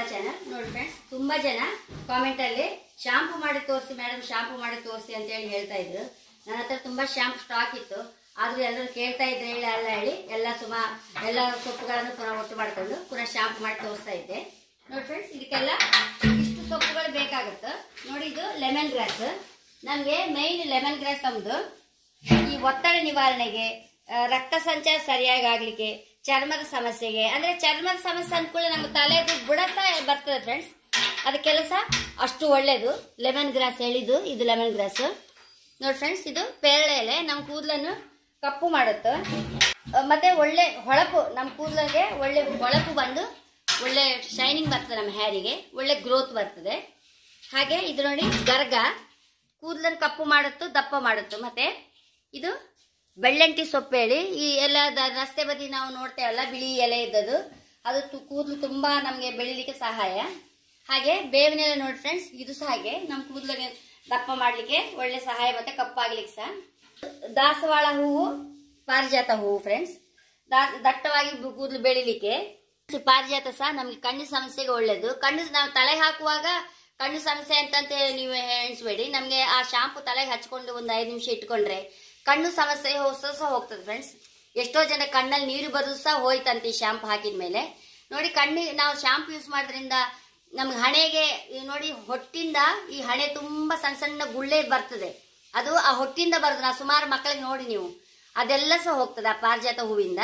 Channel ನೋಡಿ friends ತುಂಬಾ ಜನ ಕಾಮೆಂಟ್ ಅಲ್ಲಿ ಶಾಂಪು ಮಾಡಿ ತೋರಿಸಿ ಮೇಡಮ್ ಶಾಂಪು ಮಾಡಿ ತೋರಿಸಿ ಅಂತ ಹೇಳಿ ಹೇಳ್ತಾ ಇದ್ರು ನನ್ನ ಹತ್ರ ತುಂಬಾ ಶಾಂಪು ಸ್ಟಾಕ್ ಇತ್ತು ಆದ್ರೂ ಎಲ್ಲರೂ ಕೇಳ್ತಾ ಇದ್ರೆ ಹೇಳಿ ಅಲ್ಲ ಹೇಳಿ ಎಲ್ಲ ಸುಮಾ ಎಲ್ಲ ಸೊಪ್ಪುಗಳನ್ನು ಪುನಃ ಒಟ್ಟು ಮಾಡ್ಕೊಂಡು ಪುನಃ ಶಾಂಪು ಮಾಡಿ ತೋರಿಸ್ತಾ ಇದ್ದೆ ನೋಡಿ ಫ್ರೆಂಡ್ಸ್ ಇದಕ್ಕೆಲ್ಲ ಇಷ್ಟು ಸೊಪ್ಪುಗಳು ಬೇಕಾಗುತ್ತೆ ನೋಡಿ ಇದು ಲೆಮನ್ ಗ್ರಾಸ್ ನಮಗೆ ಮೈನ್ ಲೆಮನ್ ಗ್ರಾಸ್ ನಮ್ದು ಈ ಒತ್ತಡ ನಿವಾರಣೆಗೆ ಆ, ರಕ್ತ ಸಂಚಾರ ಸರಿಯಾಗಿ ಆಗ್ಲಿಕ್ಕೆ ಚರ್ಮದ ಸಮಸ್ಯೆಗೆ ಅಂದ್ರೆ ಚರ್ಮದ ಸಮಸ್ಯೆ ಅಂದ್ಕೊಳ್ಳಿ ನಮ್ಮ ತಲೆದು ಬುಡಕ ಬರ್ತದೆ ಫ್ರೆಂಡ್ಸ್ ಅದ ಕೆಲಸ ಅಷ್ಟು ಒಳ್ಳೇದು ಲೆಮನ್ ಗ್ರಾಸ್ ಹೇಳಿದ್ದು ಇದು ಲೆಮನ್ ಗ್ರಾಸ್ ನೋಡಿ ಫ್ರೆಂಡ್ಸ್ ಇದು ಪೇರಳೆ ಎಲೆ ನಮ್ಮ ಕೂದಲನ್ನು ಕಪ್ಪು ಮಾಡುತ್ತೆ ಆ, ಮತ್ತೆ ಒಳ್ಳೆ ಹೊಳಪು ನಮ್ಮ ಕೂದಲಿಗೆ ಒಳ್ಳೆ ಹೊಳಪು ಬಂದು ಒಳ್ಳೆ ಶೈನಿಂಗ್ ಬರ್ತದೆ ನಮ್ಮ ಹ್ಯಾರಿಗೆ ಒಳ್ಳೆ ಗ್ರೋತ್ ಬರ್ತದೆ ಹಾಗೆ ಇದು ನೋಡಿ ಗರ್ಗ ಕೂದಲನ್ನು ಕಪ್ಪು ಮಾಡುತ್ತು ದಪ್ಪ ಮಾಡುತ್ತು ಮತ್ತೆ ಇದು ಬೆಳ್ಳಂಟಿ ಸೊಪ್ಪು ಹೇಳಿ ಈ ಎಲ್ಲ ದ- ರಸ್ತೆ ಬದಿ ನಾವು ನೋಡ್ತೇವಲ್ಲ ಬಿಳಿ ಎಲೆ ಇದ್ದದು ಅದು ತು- ಕೂದಲು ತುಂಬಾ ನಮಗೆ ಬೆಳಿಲಿಕ್ಕೆ ಸಹಾಯ ಹಾಗೆ ಬೇವಿನ ಎಲೆ ನೋಡಿ ಫ್ರೆಂಡ್ಸ್ ಇದು ಸಹ ಹಾಗೆ ನಮ್ಮ ಕೂದಲಿಗೆ ದಪ್ಪ ಮಾಡ್ಲಿಕ್ಕೆ ಒಳ್ಳೆ ಸಹಾಯ ಮತ್ತೆ ಕಪ್ಪಾಗ್ಲಿಕ್ಕೆ ಸಹ ದಾಸವಾಳ ಹೂವು ಪಾರಿಜಾತ ಹೂವು ಫ್ರೆಂಡ್ಸ್ ದಟ್ಟವಾಗಿ ಬು- ಕೂದಲು ಬೆಳಿಲಿಕ್ಕೆ ಈ ಪಾರಿಜಾತ ಸಹ ನಮ್ಗೆ ಕಣ್ಣು ಸಮಸ್ಯೆಗೆ ಒಳ್ಳೇದು ಕಣ್ಣು ನಾವು ತಲೆ ಹಾಕುವಾಗ ಕಣ್ಣು ಸಮಸ್ಯೆ ಅಂತಂತ ನೀವು ಎಣಿಸ್ಬೇಡಿ ನಮ್ಗೆ ಆ ಶಾಂಪು ತಲೆಗೆ ಹಚ್ಕೊಂಡು ಒಂದು ಐದು ನಿಮಿಷ ಇಟ್ಕೊಂಡ್ರೆ ಕಣ್ಣು ಸಮಸ್ಯೆ ಹೊಸ ಸಹ ಹೋಗ್ತದೆ ಫ್ರೆಂಡ್ಸ್ ಎಷ್ಟೋ ಜನ ಕಣ್ಣಲ್ಲಿ ನೀರು ಬರೋದು ಸಹ ಹೋಯ್ತಂತೆ ಈ ಶಾಂಪು ಹಾಕಿದ ಮೇಲೆ ನೋಡಿ ಕಣ್ಣಿಗೆ ನಾವು ಶಾಂಪು ಯೂಸ್ ಮಾಡೋದ್ರಿಂದ ನಮ್ಗೆ ಹಣೆಗೆ ಈ ನೋಡಿ ಹೊಟ್ಟಿಂದ ಈ ಹಣೆ ತುಂಬಾ ಸಣ್ಣ ಸಣ್ಣ ಗುಳ್ಳೆ ಬರ್ತದೆ ಅದು ಆ ಹೊಟ್ಟಿಂದ ಬರೋದು ನಾ ಸುಮಾರು ಮಕ್ಕಳಿಗೆ ನೋಡಿ ನೀವು ಅದೆಲ್ಲ ಸಹ ಹೋಗ್ತದೆ ಆ ಪಾರಿಜಾತ ಹೂವಿಂದ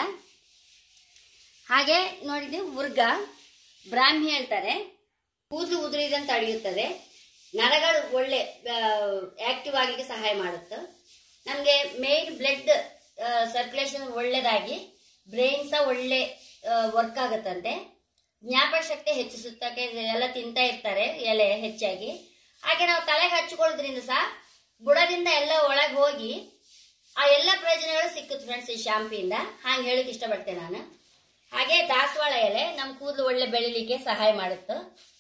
ಹಾಗೆ ನೋಡಿದ್ವಿ ಮುರ್ಗ ಬ್ರಾಹ್ಮಿ ಹೇಳ್ತಾರೆ ಕೂದಲು ಉದುರಿದಂತೆ ತಡೆಯುತ್ತದೆ ನರಗಳು ಒಳ್ಳೆ ಆಕ್ಟಿವ್ ಆಗಲಿಕ್ಕೆ ಸಹಾಯ ಮಾಡುತ್ತೆ ನಮಗೆ ಮೇನ್ ಬ್ಲಡ್ ಸರ್ಕ್ಯುಲೇಷನ್ ಒಳ್ಳೇದಾಗಿ ಬ್ರೈನ್ ಸಹ ಒಳ್ಳೆ ವರ್ಕ್ ಆಗುತ್ತಂತೆ ಜ್ಞಾಪಕ ಶಕ್ತಿ ಹೆಚ್ಚಿಸುತ್ತಕ್ಕೆ ಎಲ್ಲ ತಿಂತಾ ಇರ್ತಾರೆ ಎಲೆ ಹೆಚ್ಚಾಗಿ ಹಾಗೆ ನಾವು ತಲೆಗೆ ಹಚ್ಕೊಳ್ಳೋದ್ರಿಂದ ಸಹ ಬುಡದಿಂದ ಎಲ್ಲ ಒಳಗೆ ಹೋಗಿ ಆ ಎಲ್ಲ ಪ್ರಯೋಜನಗಳು ಸಿಕ್ಕುತ್ತೆ ಫ್ರೆಂಡ್ಸ್ ಈ ಶಾಂಪಿಂದ ಹಾಗೆ ಹೇಳಕ್ ಇಷ್ಟಪಡ್ತೇನೆ ನಾನು ಹಾಗೆ ದಾಸವಾಳ ಎಲೆ ನಮ್ಮ ಕೂದಲು ಒಳ್ಳೆ ಬೆಳಿಲಿಕ್ಕೆ ಸಹಾಯ ಮಾಡುತ್ತೆ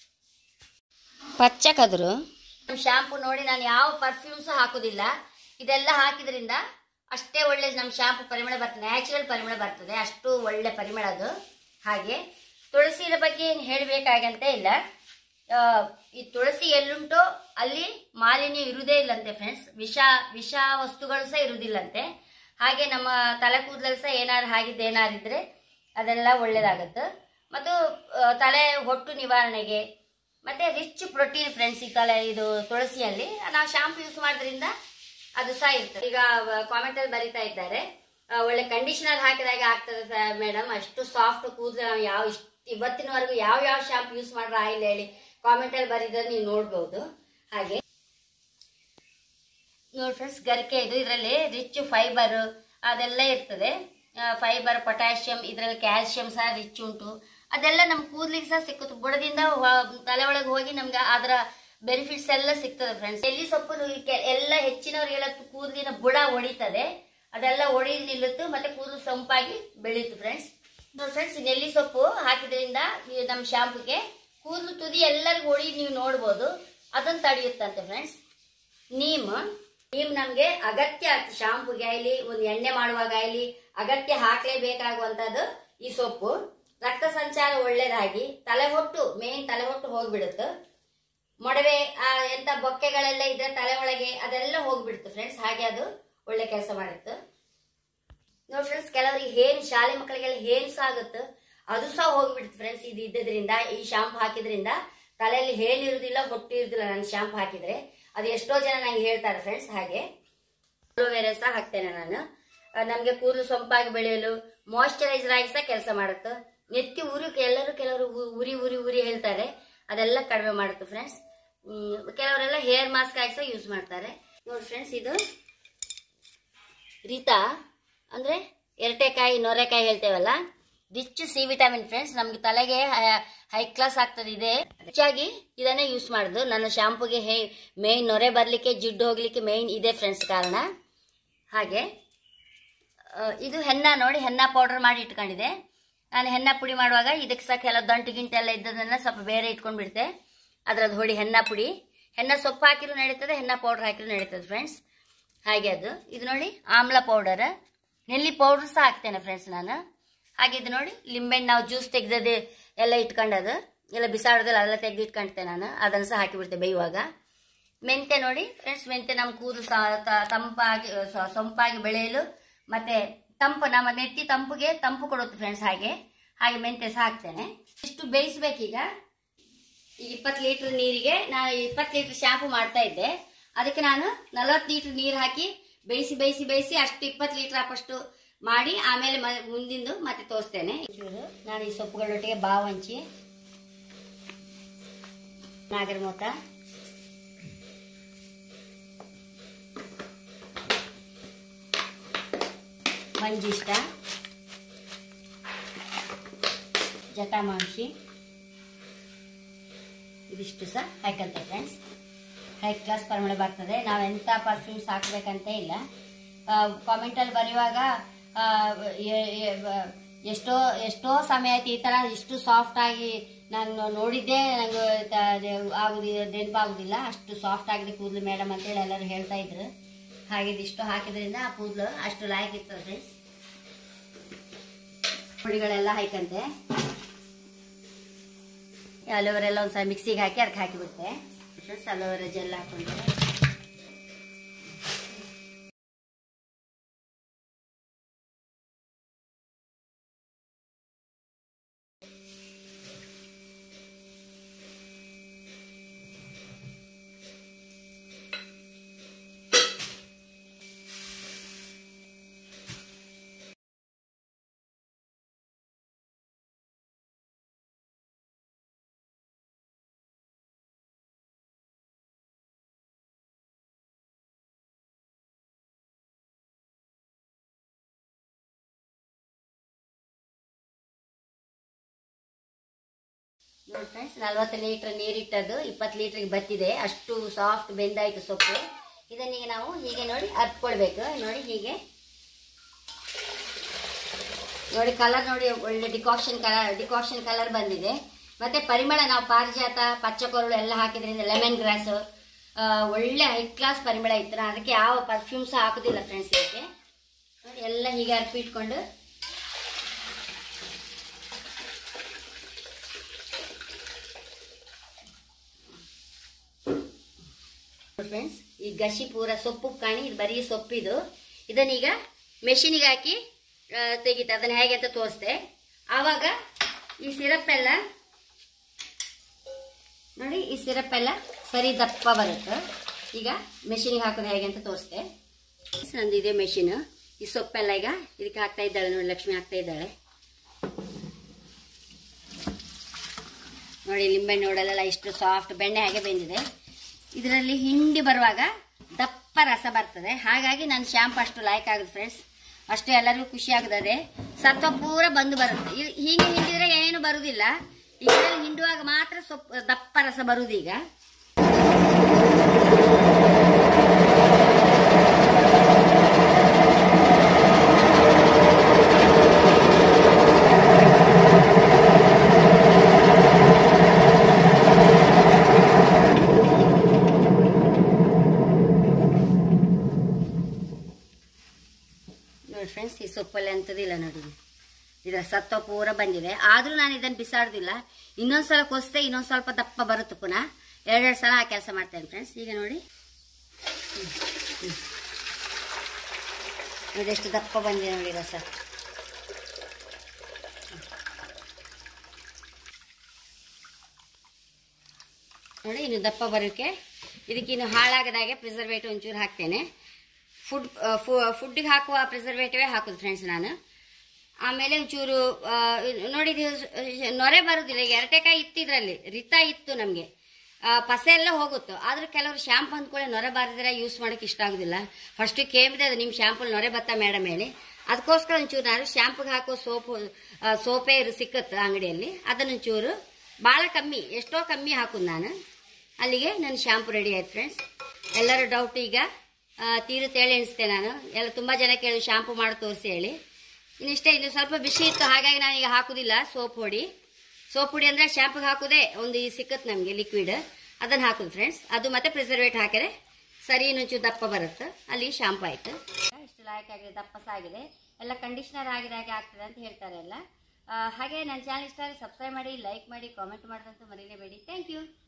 ಪಚ್ಚ ಕದರು ಶಾಂಪು ನೋಡಿ ನಾನು ಯಾವ ಪರ್ಫ್ಯೂಮ್ಸ್ ಹಾಕುದಿಲ್ಲ ಇದೆಲ್ಲ ಹಾಕಿದ್ರಿಂದ ಅಷ್ಟೇ ಒಳ್ಳೆ ನಮ್ಮ ಶಾಂಪು ಪರಿಮಳ ಬರ್ತದೆ ನ್ಯಾಚುರಲ್ ಪರಿಮಳ ಬರ್ತದೆ ಅಷ್ಟು ಒಳ್ಳೆ ಪರಿಮಳ ಅದು ಹಾಗೆ ತುಳಸಿಯ ಬಗ್ಗೆ ಏನು ಹೇಳಬೇಕಾಗಂತ ಇಲ್ಲ ಆ, ಈ ತುಳಸಿ ಎಲ್ಲುಂಟೋ ಅಲ್ಲಿ ಮಾಲಿನ್ಯ ಇರುವುದೇ ಇಲ್ಲಂತೆ ಫ್ರೆಂಡ್ಸ್ ವಿಷ ವಿಷ ವಸ್ತುಗಳು ಸಹ ಇರುವುದಿಲ್ಲಂತೆ ಹಾಗೆ ನಮ್ಮ ತಲೆ ಕೂದಲಲ್ಲಿ ಸಹ ಏನಾದ್ರು ಹಾಗಿದ್ದು ಏನಾದ್ರು ಇದ್ರೆ ಅದೆಲ್ಲ ಒಳ್ಳೇದಾಗುತ್ತೆ ಮತ್ತು ಆ, ತಲೆ ಹೊಟ್ಟು ನಿವಾರಣೆಗೆ ಮತ್ತೆ ರಿಚ್ ಪ್ರೋಟೀನ್ ಫ್ರೆಂಡ್ಸ್ ಈ ತಲೆ ಇದು ತುಳಸಿಯಲ್ಲಿ ನಾವು ಶಾಂಪು ಯೂಸ್ ಮಾಡೋದ್ರಿಂದ ಅದು ಸಹ ಇರ್ತದೆ ಈಗ ಕಾಮೆಂಟ್ ಅಲ್ಲಿ ಬರಿತಾ ಇದ್ದಾರೆ ಆ, ಒಳ್ಳೆ ಕಂಡೀಷನರ್ ಹಾಕಿದಾಗ ಆಗ್ತದೆ ಮೇಡಮ್ ಅಷ್ಟು ಸಾಫ್ಟ್ ಕೂದಲು ನಾವು ಯಾವ ಇಷ್ಟ ಇವತ್ತಿನವರೆಗೂ ಯಾವ ಯಾವ ಶಾಂಪು ಯೂಸ್ ಮಾಡ್ರೆ ಆಯಿಲ್ ಹೇಳಿ ಕಾಮೆಂಟ್ ಅಲ್ಲಿ ಬರಿದ್ರೆ ನೀವು ನೋಡ್ಬೋದು ಹಾಗೆ ನೋಡಿ ಫ್ರೆಂಡ್ಸ್ ಗರಿಕೆ ಇದು ಇದರಲ್ಲಿ ರಿಚ್ ಫೈಬರ್ ಅದೆಲ್ಲ ಇರ್ತದೆ ಫೈಬರ್ ಪೊಟ್ಯಾಷಿಯಂ ಇದರಲ್ಲಿ ಕ್ಯಾಲ್ಸಿಯಂ ಸಹ ರಿಚ್ ಉಂಟು ಅದೆಲ್ಲ ನಮ್ಮ ಕೂದಲಿಗೆ ಸಹ ಸಿಕ್ಕುತ್ತೆ ಬುಡದಿಂದ ಹೊ- ತಲೆ ಒಳಗೆ ಹೋಗಿ ನಮ್ಗೆ ಅದರ ಬೆನಿಫಿಟ್ಸ್ ಎಲ್ಲ ಸಿಗ್ತದೆ ಫ್ರೆಂಡ್ಸ್ ಎಲ್ಲಿ ಸೊಪ್ಪು ನೀವು ಕೆ- ಎಲ್ಲ ಹೆಚ್ಚಿನವರಿಗೆಲ್ಲ ಕೂದಲಿನ ಬುಡ ಹೊಡಿತದೆ ಅದೆಲ್ಲ ಒಡಿ ನಿಲ್ಲುತ್ತೆ ಮತ್ತೆ ಕೂದಲು ಸೊಂಪಾಗಿ ಬೆಳೀತು ಫ್ರೆಂಡ್ಸ್ ನೋಡಿ ಫ್ರೆಂಡ್ಸ್ ನೆಲ್ಲಿ ಸೊಪ್ಪು ಹಾಕಿದ್ರಿಂದ ಈ ನಮ್ಮ ಶಾಂಪುಗೆ ಕೂದಲು ತುದಿ ಎಲ್ಲರಿಗೂ ಒಡಿ ನೀವು ನೋಡ್ಬೋದು ಅದನ್ನ ತಡೆಯುತ್ತಂತೆ ಫ್ರೆಂಡ್ಸ್ ನೀಮ್ ನೀಮ್ ನಮ್ಗೆ ಅಗತ್ಯ ಶಾಂಪುಗೆ ಆಗಲಿ ಒಂದು ಎಣ್ಣೆ ಮಾಡುವಾಗ ಆಗಲಿ ಅಗತ್ಯ ಹಾಕ್ಲೇಬೇಕಾಗುವಂತದ್ದು ಈ ಸೊಪ್ಪು ರಕ್ತ ಸಂಚಾರ ಒಳ್ಳೇದಾಗಿ ತಲೆಹೊಟ್ಟು ಮೇನ್ ತಲೆಹೊಟ್ಟು ಹೋಗ್ಬಿಡುತ್ತೆ ಮೊಡವೆ ಆ ಎಂತ ಬೊಕ್ಕೆಗಳೆಲ್ಲ ಇದ್ರೆ ತಲೆ ಒಳಗೆ ಅದೆಲ್ಲ ಹೋಗ್ಬಿಡುತ್ತೆ ಫ್ರೆಂಡ್ಸ್ ಹಾಗೆ ಅದು ಒಳ್ಳೆ ಕೆಲಸ ಮಾಡುತ್ತೆ ನೋಡಿ ಫ್ರೆಂಡ್ಸ್ ಕೆಲವರಿಗೆ ಹೇನ್ ಶಾಲೆ ಮಕ್ಕಳಿಗೆಲ್ಲ ಹೇನ್ ಸಹ ಆಗುತ್ತೆ ಅದು ಸಹ ಹೋಗ್ಬಿಡುತ್ತೆ ಫ್ರೆಂಡ್ಸ್ ಇದು ಇದ್ದದ್ರಿಂದ ಈ ಶಾಂಪು ಹಾಕಿದ್ರಿಂದ ತಲೆಯಲ್ಲಿ ಹೇನ್ ಇರುದಿಲ್ಲ ಹೊಟ್ಟು ಇರುದಿಲ್ಲ ನಾನು ಶಾಂಪು ಹಾಕಿದ್ರೆ ಅದು ಎಷ್ಟೋ ಜನ ನಂಗೆ ಹೇಳ್ತಾರೆ ಫ್ರೆಂಡ್ಸ್ ಹಾಗೆ ಅಲೋವೆರಾ ಸಹ ಹಾಕ್ತೇನೆ ನಾನು ಆ, ನಮ್ಗೆ ಕೂದಲು ಸೊಂಪಾಗಿ ಬೆಳೆಯಲು ಮಾಯಿಶ್ಚರೈಸರ್ ಆಗಿ ಸಹ ಕೆಲಸ ಮಾಡುತ್ತೆ ನೆತ್ತಿ ಉರಿ ಎಲ್ಲರೂ ಕೆಲವರು ಉ- ಉರಿ ಉರಿ ಉರಿ ಹೇಳ್ತಾರೆ ಅದೆಲ್ಲ ಕಡಿಮೆ ಮಾಡುತ್ತೆ ಫ್ರೆಂಡ್ಸ್ ಕೆಲವರೆಲ್ಲ ಹೇರ್ ಮಾಸ್ಕ್ ಆಗಿ ಸಹ ಯೂಸ್ ಮಾಡ್ತಾರೆ ನೋಡಿ ಫ್ರೆಂಡ್ಸ್ ಇದು ರೀತಾ ಅಂದ್ರೆ ಎರಟೆಕಾಯಿ ನೊರೆಕಾಯಿ ಹೇಳ್ತೇವಲ್ಲ ರಿಚ್ ಸಿ ವಿಟಮಿನ್ ಫ್ರೆಂಡ್ಸ್ ನಮ್ಗೆ ತಲೆಗೆ ಹೈ ಕ್ಲಾಸ್ ಆಗ್ತದೆ ಇದೆ ಹೆಚ್ಚಾಗಿ ಇದನ್ನೇ ಯೂಸ್ ಮಾಡುದು ನನ್ನ ಶಾಂಪುಗೆ ಹೇ ಮೇನ್ ನೊರೆ ಬರ್ಲಿಕ್ಕೆ ಜಿಡ್ಡು ಹೋಗ್ಲಿಕ್ಕೆ ಮೇನ್ ಇದೆ ಫ್ರೆಂಡ್ಸ್ ಕಾರಣ ಹಾಗೆ ಆ, ಇದು ಹೆನ್ನ ನೋಡಿ ಹೆನ್ನ ಪೌಡರ್ ಮಾಡಿ ಇಟ್ಕೊಂಡಿದೆ ನಾನು ಹೆನ್ನ ಪುಡಿ ಮಾಡುವಾಗ ಇದಕ್ಕೆ ಸಹ ಕೆಲ ದಂಟು ಗಿಂಟು ಎಲ್ಲ ಇದ್ದದನ್ನ ಸ್ವಲ್ಪ ಬೇರೆ ಇಟ್ಕೊಂಡು ಬಿಡ್ತೆ ಅದ್ರದ್ದು ಹೊಡಿ ಹೆನ್ನ ಪುಡಿ ಹೆನ್ನ ಸೊಪ್ಪು ಹಾಕಿರೂ ನಡೀತದೆ ಹೆನ್ನ ಪೌಡರ್ ಹಾಕಿರೂ ನಡೀತದೆ ಫ್ರೆಂಡ್ಸ್ ಹಾಗೆ ಅದು ಇದು ನೋಡಿ ಆಮ್ಲ ಪೌಡರ್ ನೆಲ್ಲಿ ಪೌಡರ್ ಸಹ ಹಾಕ್ತೇನೆ ಫ್ರೆಂಡ್ಸ್ ನಾನು ಹಾಗೆ ಇದು ನೋಡಿ ಲಿಂಬೆಹಣ್ಣು ನಾವು ಜ್ಯೂಸ್ ತೆಗ್ದದ್ದು ಎಲ್ಲ ಇಟ್ಕೊಂಡದು ಎಲ್ಲ ಬಿಸಾಡೋದಿಲ್ಲ ಅದೆಲ್ಲ ತೆಗೆದಿಟ್ಕೊಂತೆ ನಾನು ಅದನ್ನು ಸಹ ಹಾಕಿಬಿಡ್ತೆ ಬೇಯುವಾಗ ಮೆಂತೆ ನೋಡಿ ಫ್ರೆಂಡ್ಸ್ ಮೆಂತೆ ನಮ್ಮ ಕೂದಲು ಸ- ತ- ತಂಪಾಗಿ ಸ- ಸೊಂಪಾಗಿ ಬೆಳೆಯಲು ಮತ್ತೆ ತಂಪು ನಮ್ಮ ನೆತ್ತಿ ತಂಪಿಗೆ ತಂಪು ಕೊಡುತ್ತೆ ಫ್ರೆಂಡ್ಸ್ ಹಾಗೆ ಹಾಗೆ ಮೆಂತೆ ಸಹ ಹಾಕ್ತೇನೆ ಇಷ್ಟು ಬೇಯಿಸ್ಬೇಕೀಗ ಈಗ ಇಪ್ಪತ್ತು ಲೀಟರ್ ನೀರಿಗೆ ನಾನು ಇಪ್ಪತ್ತು ಲೀಟರ್ ಶಾಂಪು ಮಾಡ್ತಾ ಇದ್ದೆ ಅದಕ್ಕೆ ನಾನು ನಲವತ್ತು ಲೀಟರ್ ನೀರು ಹಾಕಿ ಬೇಯಿಸಿ ಬೇಯಿಸಿ ಬೇಯಿಸಿ ಅಷ್ಟು ಇಪ್ಪತ್ತು ಲೀಟರ್ ಹಾಕಷ್ಟು ಮಾಡಿ ಆಮೇಲೆ ಮ- ಮುಂದಿಂದು ಮತ್ತೆ ತೋರಿಸ್ತೇನೆ ಚೂರು ನಾನು ಈ ಸೊಪ್ಪುಗಳೊಟ್ಟಿಗೆ ಬಾವು ಹಂಚಿ ನಾಗರಮೋತ ಮಂಜಿಷ್ಟ ಜಟಾಮಾಂಸಿ ಇದಿಷ್ಟು ಸಹ ಹಾಕಂತೆ ಫ್ರೆಂಡ್ಸ್ ಹೈ ಕ್ಲಾಸ್ ಪರಿಮಳ ಬರ್ತದೆ ನಾವು ಎಂಥ ಪರ್ಫ್ಯೂಮ್ಸ್ ಹಾಕ್ಬೇಕಂತ ಇಲ್ಲ ಕಾಮೆಂಟಲ್ಲಿ ಬರೆಯುವಾಗ ಆ, ಎ- ಎ- ಬ- ಎಷ್ಟೋ ಎಷ್ಟೋ ಸಮಯ ಆಯ್ತು ಈ ಥರ ಇಷ್ಟು ಸಾಫ್ಟ್ ಆಗಿ ನಾನು ನೋಡಿದ್ದೆ ನಂಗೆ ಆಗುದಿಲ್ಲ ನೆನಪಾಗುದಿಲ್ಲ ಅಷ್ಟು ಸಾಫ್ಟ್ ಆಗಿದೆ ಕೂದಲು ಮೇಡಮ್ ಅಂತೇಳಿ ಎಲ್ಲರೂ ಹೇಳ್ತಾ ಇದ್ರು ಹಾಗೆ ಇದಿಷ್ಟು ಹಾಕಿದ್ರಿಂದ ಆ ಕೂದಲು ಅಷ್ಟು ಲಾಯಕ್ ಇರ್ತದೆ ಫ್ರೆಂಡ್ಸ್ ಪುಡಿಗಳೆಲ್ಲ ಹಾಕಂತೆ ಅಲೋವೆರೆಲ್ಲ ಒಂದ್ಸಲ ಮಿಕ್ಸಿಗೆ ಹಾಕಿ ಅದಕ್ಕೆ ಹಾಕಿಬಿಡ್ತೆ ಫ್ರೆಂಡ್ಸ್ ಅಲೋವೆರಾ ಜೆಲ್ ಹಾಕೊಂಡ್ರೆ ನೋಡಿ ಫ್ರೆಂಡ್ಸ್ ನಲ್ವತ್ತು ಲೀಟರ್ ನೀರಿಟ್ಟದ್ದು ಇಪ್ಪತ್ತು ಲೀಟ್ರಿಗೆ ಬತ್ತಿದೆ ಅಷ್ಟು ಸಾಫ್ಟ್ ಬೆಂದಾಯ್ತು ಸೊಪ್ಪು ಇದನ್ನೀಗ ನಾವು ಹೀಗೆ ನೋಡಿ ಅರ್ತ್ಕೊಳ್ಬೇಕು ನೋಡಿ ಹೀಗೆ ನೋಡಿ ಕಲರ್ ನೋಡಿ ಒಳ್ಳೆ ಡಿಕಾಕ್ಷನ್ ಕಲರ್ ಡಿಕಾಕ್ಷನ್ ಕಲರ್ ಬಂದಿದೆ ಮತ್ತೆ ಪರಿಮಳ ನಾವು ಪಾರಿಜಾತ ಪಚ್ಚಕೊರಳು ಎಲ್ಲ ಹಾಕಿದ್ರಿಂದ ಲೆಮನ್ ಗ್ರಾಸ್ ಒಳ್ಳೆ ಹೈ ಕ್ಲಾಸ್ ಪರಿಮಳ ಇತ್ತು ನಾನು ಅದಕ್ಕೆ ಯಾವ ಪರ್ಫ್ಯೂಮ್ಸ್ ಹಾಕೋದಿಲ್ಲ ಫ್ರೆಂಡ್ಸ್ ಇದಕ್ಕೆ ನೋಡಿ ಎಲ್ಲ ಹೀಗೆ ಅರ್ಪಿ ಇಟ್ಕೊಂಡು ಫ್ರೆಂಡ್ಸ್ ಈ ಗಶಿ ಪೂರ ಸೊಪ್ಪು ಕಾಣಿ ಇದು ಬರೀ ಸೊಪ್ಪಿದು ಇದನ್ನೀಗ ಮೆಷಿನಿಗೆ ಹಾಕಿ ಆ, ತೆಗಿತೆ ಅದನ್ನ ಹೇಗೆ ಅಂತ ತೋರಿಸ್ದೆ ಆವಾಗ ಈ ಸಿರಪ್ ಎಲ್ಲ ನೋಡಿ ಈ ಸಿರಪ್ ಎಲ್ಲ ಸರಿ ದಪ್ಪ ಬರುತ್ತೆ ಈಗ ಮೆಷಿನಿಗೆ ಹಾಕೋದು ಹೇಗೆ ಅಂತ ತೋರಿಸ್ದೆ ನಂದು ಇದೆ ಮೆಷಿನ್ ಈ ಸೊಪ್ಪೆಲ್ಲ ಈಗ ಇದಕ್ಕೆ ಹಾಕ್ತಾ ಇದ್ದಾಳೆ ನೋಡಿ ಲಕ್ಷ್ಮಿ ಹಾಕ್ತಾ ಇದ್ದಾಳೆ ನೋಡಿ ಲಿಂಬೆಹಣ್ಣು ನೋಡಲೆಲ್ಲ ಇಷ್ಟು ಸಾಫ್ಟ್ ಬೆಣ್ಣೆ ಹಾಗೆ ಬೆಂದಿದೆ ಇದರಲ್ಲಿ ಹಿಂಡಿ ಬರುವಾಗ ದಪ್ಪ ರಸ ಬರ್ತದೆ ಹಾಗಾಗಿ ನನ್ನ ಶಾಂಪು ಅಷ್ಟು ಲೈಕ್ ಆಗುತ್ತೆ ಫ್ರೆಂಡ್ಸ್ ಅಷ್ಟು ಎಲ್ಲರಿಗೂ ಖುಷಿ ಆಗುತ್ತದೆ ಸತ್ವ ಪೂರ ಬಂದು ಬರುತ್ತೆ ಇ- ಹೀಗೆ ಹಿಂಡಿದ್ರೆ ಏನು ಬರುವುದಿಲ್ಲ ಇದರಲ್ಲಿ ಹಿಂಡುವಾಗ ಮಾತ್ರ ಸೊಪ್ಪು ದಪ್ಪ ರಸ ಬರುವುದು ಈಗ ನೋಡಿ ಫ್ರೆಂಡ್ಸ್ ಈ ಸೊಪ್ಪಲ್ಲಿ ಅಂಥದ್ದಿಲ್ಲ ನೋಡಿ ಇದರ ಸತ್ವ ಪೂರ ಬಂದಿದೆ ಆದರೂ ನಾನು ಇದನ್ನು ಬಿಸಾಡುದಿಲ್ಲ ಇನ್ನೊಂದ್ಸಲ ಕೊಸ್ತೆ ಇನ್ನೊಂದು ಸ್ವಲ್ಪ ದಪ್ಪ ಬರುತ್ತೆ ಪುನಃ ಎರಡೆರಡು ಸಲ ಆ ಕೆಲಸ ಮಾಡ್ತೇನೆ ಫ್ರೆಂಡ್ಸ್ ಈಗ ನೋಡಿ ಹ್ಮ್, ಹ್ಮ್. ನೋಡಿ ಎಷ್ಟು ದಪ್ಪ ಬಂದಿದೆ ನೋಡಿ ರಸ ನೋಡಿ ಇನ್ನು ದಪ್ಪ ಬರೋಕ್ಕೆ ಇದಕ್ಕಿನ್ನು ಹಾಳಾಗದಾಗೆ ಪ್ರಿಸರ್ವೇಟಿವ್ ಒಂಚೂರು ಹಾಕ್ತೇನೆ ಫುಡ್ ಫುಡ್ಗೆ ಹಾಕುವ ಪ್ರಿಸರ್ವೇಟಿವೇ ಹಾಕೋದು ಫ್ರೆಂಡ್ಸ್ ನಾನು ಆಮೇಲೆ ಒಂಚೂರು ಆ, ನೋಡಿ ಇದು ನೊರೆ ಬರುದಿಲ್ಲ ಈಗ ಎರಟೆಕಾಯಿ ಇತ್ತು ಇದರಲ್ಲಿ ರಿತ ಇತ್ತು ನಮಗೆ ಪಸೆ ಎಲ್ಲ ಹೋಗುತ್ತೆ ಆದ್ರೆ ಕೆಲವರು ಶಾಂಪು ಅಂದ್ಕೊಳ್ಳಿ ನೊರೆ ಬಾರಿದ್ರೆ ಯೂಸ್ ಮಾಡೋಕೆ ಇಷ್ಟ ಆಗೋದಿಲ್ಲ ಫಸ್ಟ್ ಕೇಳಿದೆ ಅದು ನಿಮ್ಮ ಶಾಂಪು ನೊರೆ ಬತ್ತ ಮೇಡಮ್ ಹೇಳಿ ಅದಕ್ಕೋಸ್ಕರ ಒಂಚೂರು ನಾನು ಶಾಂಪುಗೆ ಹಾಕೋ ಸೋಪು ಆ, ಸೋಪೇ ಇರು ಸಿಕ್ಕತ್ತು ಅಂಗಡಿಯಲ್ಲಿ ಅದನ್ನೊಂಚೂರು ಭಾಳ ಕಮ್ಮಿ ಎಷ್ಟೋ ಕಮ್ಮಿ ಹಾಕೋದು ನಾನು ಅಲ್ಲಿಗೆ ನನ್ನ ಶಾಂಪು ರೆಡಿ ಆಯ್ತು ಫ್ರೆಂಡ್ಸ್ ಎಲ್ಲರ ಡೌಟ್ ಈಗ ಆ, ತೀರುತ್ತೆ ಹೇಳಿ ಎಣಿಸ್ತೆ ನಾನು ಎಲ್ಲ ತುಂಬ ಜನ ಕೇಳಿ ಶಾಂಪು ಮಾಡಿ ತೋರಿಸಿ ಹೇಳಿ ಇನ್ನಿಷ್ಟೇ ಇಲ್ಲಿ ಸ್ವಲ್ಪ ಬಿಸಿ ಇತ್ತು ಹಾಗಾಗಿ ನಾನು ಈಗ ಹಾಕುದಿಲ್ಲ ಸೋಪ್ ಹೊಡಿ ಸೋಪ್ ಹುಡಿ ಅಂದ್ರೆ ಶಾಂಪುಗೆ ಹಾಕುದೇ ಒಂದು ಈ ಸಿಕ್ಕತ್ ನಮಗೆ ಲಿಕ್ವಿಡ್ ಅದನ್ನ ಹಾಕುದು ಫ್ರೆಂಡ್ಸ್ ಅದು ಮತ್ತೆ ಪ್ರಿಸರ್ವೇಟ್ ಹಾಕಿದ್ರೆ ಸರಿ ಇನ್ನೊಂಚೂರು ದಪ್ಪ ಬರುತ್ತೆ ಅಲ್ಲಿ ಶಾಂಪು ಆಯ್ತು ಇಷ್ಟು ಲಾಯಕ್ ಆಗಿದೆ ದಪ್ಪ ಸಹ ಆಗಿದೆ ಎಲ್ಲ ಕಂಡೀಷನರ್ ಆಗಿದೆ ಹಾಗೆ ಆಗ್ತದೆ ಅಂತ ಹೇಳ್ತಾರೆ ಎಲ್ಲ ಹಾಗೆ ನನ್ನ ಚಾನಲ್ ಇಷ್ಟ ಆದರೆ ಸಬ್ಸ್ಕ್ರೈಬ್ ಮಾಡಿ ಲೈಕ್ ಮಾಡಿ ಕಾಮೆಂಟ್ ಮಾಡೋದಂತೂ ಮರೀಲೇಬೇಡಿ ಥ್ಯಾಂಕ್ ಯು